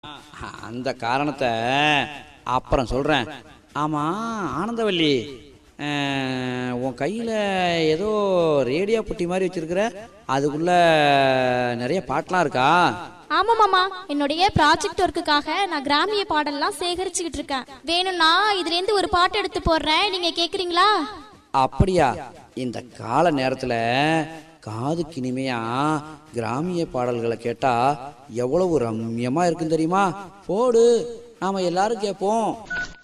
அந்த காரணத்தை அப்புறம் சொல்கிறேன் ஆமாம் ஆனந்தவல்லி அஹ், உன் கையில் ஏதோ ரேடியோ புட்டி மாதிரி வச்சிருக்கிற அதுக்குள்ள நிறைய பாட்டெலாம் இருக்கா ஆமா மாமா என்னுடைய ப்ராஜெக்ட் ஒர்க்குக்காக நான் கிராமிய பாடல்லாம் சேகரிச்சுக்கிட்டு இருக்கேன் வேணும்னா இதுல இருந்து ஒரு பாட்டு எடுத்து போடுறேன் நீங்க கேக்குறீங்களா அப்படியா இந்த கால நேரத்தில் காதுக்கு இனிமையா கிராமிய பாடல்களை கேட்டா எவ்வளவு ரம்யமா இருக்கும் தெரியுமா போடு நாம எல்லாரும் கேட்போம்